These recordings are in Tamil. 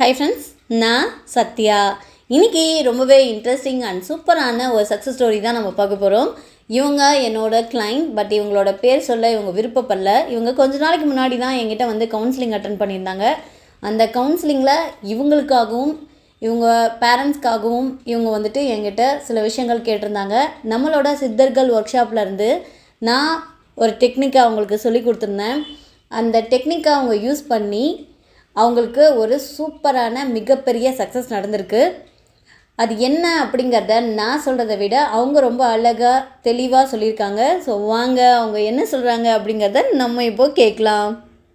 ஹாய் ஃப்ரெண்ட்ஸ் நான் சத்யா இன்னைக்கு ரொம்பவே இன்ட்ரெஸ்டிங் அண்ட் சூப்பரான ஒரு சக்ஸஸ் ஸ்டோரி தான் நம்ம பார்க்க போகிறோம் இவங்க என்னோட கிளைண்ட் பட் இவங்களோட பேர் சொல்ல இவங்க விருப்பப்படல இவங்க கொஞ்ச நாளைக்கு முன்னாடி தான் என்கிட்ட வந்து கவுன்சிலிங் அட்டன் பண்ணியிருந்தாங்க அந்த கவுன்சிலிங்கில் இவங்களுக்காகவும் இவங்க பேரண்ட்ஸ்க்காகவும் இவங்க வந்துட்டு என்கிட்ட சில விஷயங்கள் கேட்டிருந்தாங்க நம்மளோட சித்தர்கள் ஒர்க் ஷாப்ல இருந்து நான் ஒரு டெக்னிக்கை அவங்களுக்கு சொல்லி கொடுத்துருந்தேன் அந்த டெக்னிக்கை அவங்க யூஸ் பண்ணி அவங்களுக்கு ஒரு சூப்பரான மிகப்பெரிய சக்ஸஸ் நடந்திருக்கு அது என்ன அப்படிங்கிறத நான் சொல்கிறத விட அவங்க ரொம்ப அழகாக தெளிவாக சொல்லியிருக்காங்க ஸோ வாங்க அவங்க என்ன சொல்கிறாங்க அப்படிங்கிறத நம்ம இப்போ கேட்கலாம்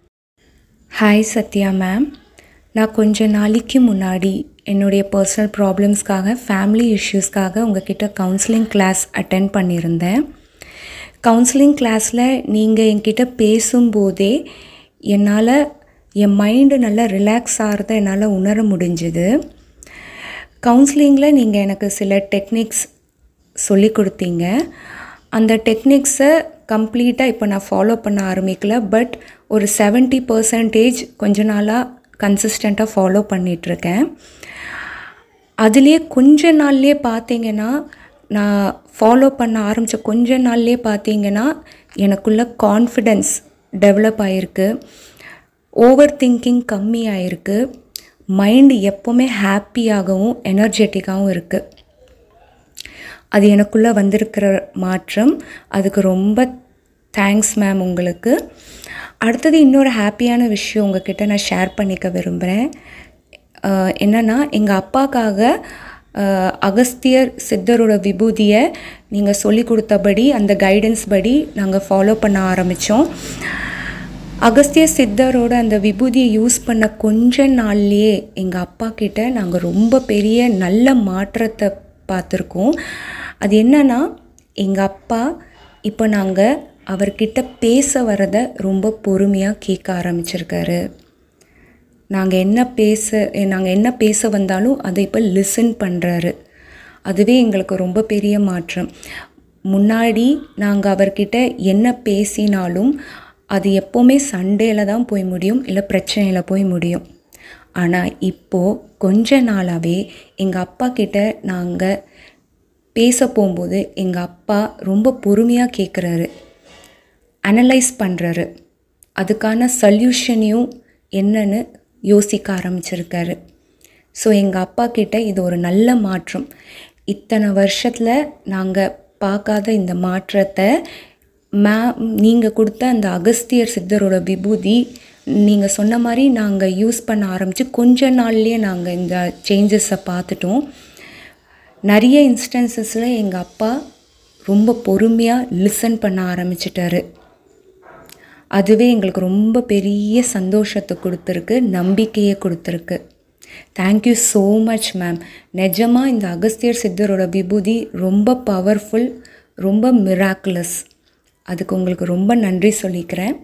ஹாய் சத்யா மேம் நான் கொஞ்ச நாளைக்கு முன்னாடி என்னுடைய பர்சனல் ப்ராப்ளம்ஸ்க்காக ஃபேமிலி இஷ்யூஸ்க்காக உங்ககிட்ட கவுன்சிலிங் கிளாஸ் அட்டென்ட் பண்ணியிருந்தேன் கவுன்சிலிங் கிளாஸில் நீங்கள் என்கிட்ட பேசும்போதே என்னால் என் மைண்டு நல்லா ரிலாக்ஸ் ஆகிறத என்னால் உணர முடிஞ்சுது கவுன்சிலிங்கில் நீங்கள் எனக்கு சில டெக்னிக்ஸ் சொல்லி கொடுத்தீங்க அந்த டெக்னிக்ஸை கம்ப்ளீட்டாக இப்போ நான் ஃபாலோ பண்ண ஆரம்பிக்கல பட் ஒரு செவன்ட்டி பர்சன்டேஜ் கொஞ்ச நாளாக கன்சிஸ்டண்ட்டாக ஃபாலோ பண்ணிகிட்ருக்கேன் அதுலேயே கொஞ்ச நாள்லேயே பார்த்தீங்கன்னா நான் ஃபாலோ பண்ண ஆரம்பித்த கொஞ்ச நாள்லேயே பார்த்தீங்கன்னா எனக்குள்ள கான்ஃபிடென்ஸ் டெவலப் ஆகிருக்கு ஓவர் திங்கிங் கம்மி ஆகிருக்கு மைண்டு எப்போவுமே ஹாப்பியாகவும் எனர்ஜெட்டிக்காகவும் இருக்குது அது எனக்குள்ளே வந்திருக்கிற மாற்றம் அதுக்கு ரொம்ப தேங்க்ஸ் மேம் உங்களுக்கு அடுத்தது இன்னொரு ஹாப்பியான விஷயம் உங்ககிட்ட நான் ஷேர் பண்ணிக்க விரும்புகிறேன் என்னென்னா எங்கள் அப்பாக்காக அஹ், அகஸ்தியர் சித்தரோட விபூதியை நீங்கள் சொல்லி கொடுத்தபடி அந்த கைடன்ஸ் படி நாங்கள் ஃபாலோ பண்ண ஆரம்பித்தோம் அகஸ்திய சித்தரோட அந்த விபூதியை யூஸ் பண்ண கொஞ்ச நாள்லேயே எங்கள் அப்பா கிட்ட நாங்கள் ரொம்ப பெரிய நல்ல மாற்றத்தை பார்த்துருக்கோம் அது என்னன்னா எங்கள் அப்பா இப்போ நாங்கள் அவர்கிட்ட பேச வரதை ரொம்ப பொறுமையாக கேட்க ஆரம்பிச்சிருக்காரு நாங்கள் என்ன பேச நாங்கள் என்ன பேச வந்தாலும் அதை இப்போ லிசன் பண்ணுறாரு அதுவே எங்களுக்கு ரொம்ப பெரிய மாற்றம் முன்னாடி நாங்கள் அவர்கிட்ட என்ன பேசினாலும் அது எப்போவுமே சண்டேல தான் போய் முடியும் இல்லை பிரச்சனையில் போய் முடியும் ஆனால் இப்போது கொஞ்ச நாளாகவே எங்கள் அப்பா கிட்ட நாங்கள் பேச போகும்போது எங்கள் அப்பா ரொம்ப பொறுமையாக கேட்குறாரு அனலைஸ் பண்ணுறாரு அதுக்கான சொல்யூஷனையும் என்னன்னு யோசிக்க ஆரம்பிச்சிருக்காரு ஸோ எங்கள் அப்பா கிட்ட இது ஒரு நல்ல மாற்றம் இத்தனை வருஷத்தில் நாங்கள் பார்க்காத இந்த மாற்றத்தை மே நீங்கள் கொடுத்த அந்த அகஸ்தியர் சித்தரோட விபூதி நீங்கள் சொன்ன மாதிரி நாங்கள் யூஸ் பண்ண ஆரம்பித்து கொஞ்ச நாள்லேயே நாங்கள் இந்த சேஞ்சஸை பார்த்துட்டோம் நிறைய இன்ஸ்டன்சஸில் எங்கள் அப்பா ரொம்ப பொறுமையாக லிசன் பண்ண ஆரம்பிச்சிட்டாரு அதுவே எங்களுக்கு ரொம்ப பெரிய சந்தோஷத்தை கொடுத்துருக்கு நம்பிக்கையை கொடுத்துருக்கு தேங்க்யூ ஸோ மச் மேம் நிஜமாக இந்த அகஸ்தியர் சித்தரோட விபூதி ரொம்ப பவர்ஃபுல் ரொம்ப மிராக்குலஸ் அதுக்கு உங்களுக்கு ரொம்ப நன்றி சொல்லிக்கிறேன்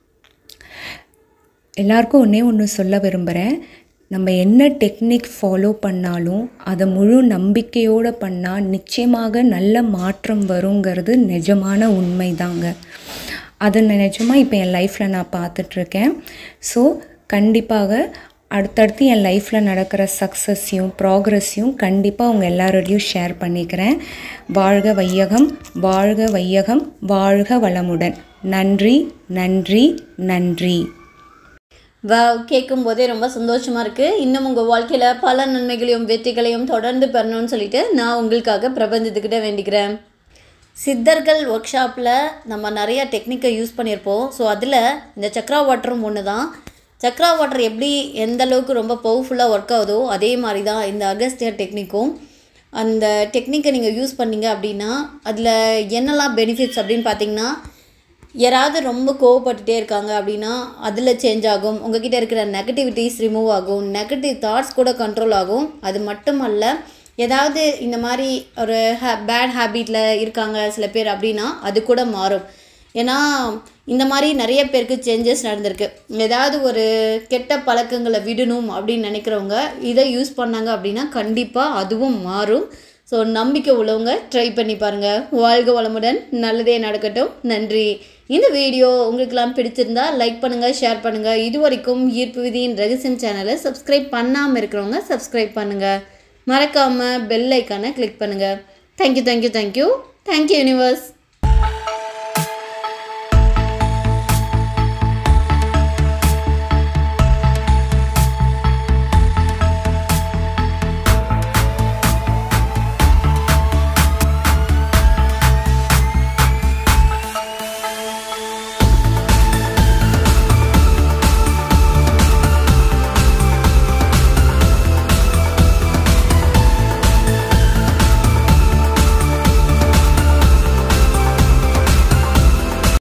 எல்லாருக்கும் ஒன்றே ஒன்று சொல்ல விரும்புகிறேன் நம்ம என்ன டெக்னிக் ஃபாலோ பண்ணாலும் அதை முழு நம்பிக்கையோடு பண்ணால் நிச்சயமாக நல்ல மாற்றம் வருங்கிறது நிஜமான உண்மை தாங்க அதை நான் நிஜமாக இப்போ என் லைஃப்பில் நான் பார்த்துட்ருக்கேன் ஸோ கண்டிப்பாக அடுத்தடுத்து என் லைஃப்பில் நடக்கிற சக்ஸஸையும் ப்ராக்ரஸையும் கண்டிப்பாக உங்கள் எல்லாரோடையும் ஷேர் பண்ணிக்கிறேன் வாழ்க வையகம் வாழ்க வையகம் வாழ்க வளமுடன் நன்றி நன்றி நன்றி வா கேட்கும் போதே ரொம்ப சந்தோஷமாக இருக்குது இன்னும் உங்கள் வாழ்க்கையில் பல நன்மைகளையும் வெற்றிகளையும் தொடர்ந்து பெறணும்னு சொல்லிட்டு நான் உங்களுக்காக பிரபஞ்சத்துக்கிட்ட வேண்டிக்கிறேன் சித்தர்கள் ஒர்க் ஷாப்பில் நம்ம நிறைய டெக்னிக்கை யூஸ் பண்ணியிருப்போம் ஸோ அதில் இந்த சக்ரா வாட்டரும் ஒன்று தான் சக்ரா வாட்டர் எப்படி எந்த அளவுக்கு ரொம்ப பவர்ஃபுல்லாக ஒர்க் ஆகுதோ அதே மாதிரி தான் இந்த அகஸ்டியர் டெக்னிக்கும் அந்த டெக்னிக்கை நீங்கள் யூஸ் பண்ணீங்க அப்படின்னா அதில் என்னெல்லாம் பெனிஃபிட்ஸ் அப்படின்னு பார்த்தீங்கன்னா யாராவது ரொம்ப கோவப்பட்டுட்டே இருக்காங்க அப்படின்னா அதில் சேஞ்ச் ஆகும் உங்ககிட்ட இருக்கிற நெகட்டிவிட்டிஸ் ரிமூவ் ஆகும் நெகட்டிவ் தாட்ஸ் கூட கண்ட்ரோல் ஆகும் அது மட்டுமல்ல ஏதாவது இந்த மாதிரி ஒரு ஹே பேட் ஹேபிட்டில் இருக்காங்க சில பேர் அப்படின்னா அது கூட மாறும் ஏன்னா இந்த மாதிரி நிறைய பேருக்கு சேஞ்சஸ் நடந்திருக்கு ஏதாவது ஒரு கெட்ட பழக்கங்களை விடணும் அப்படின்னு நினைக்கிறவங்க இதை யூஸ் பண்ணாங்க அப்படின்னா கண்டிப்பாக அதுவும் மாறும் ஸோ நம்பிக்கை உள்ளவங்க ட்ரை பண்ணி பாருங்கள் வாழ்க வளமுடன் நல்லதே நடக்கட்டும் நன்றி இந்த வீடியோ உங்களுக்கெல்லாம் பிடிச்சிருந்தா லைக் பண்ணுங்கள் ஷேர் பண்ணுங்கள் இது வரைக்கும் ஈர்ப்பு விதியின் ரகசியம் சேனலை சப்ஸ்கிரைப் பண்ணாமல் இருக்கிறவங்க சப்ஸ்கிரைப் பண்ணுங்கள் மறக்காமல் பெல் ஐக்கானை கிளிக் பண்ணுங்கள் thank you thank you thank you thank you universe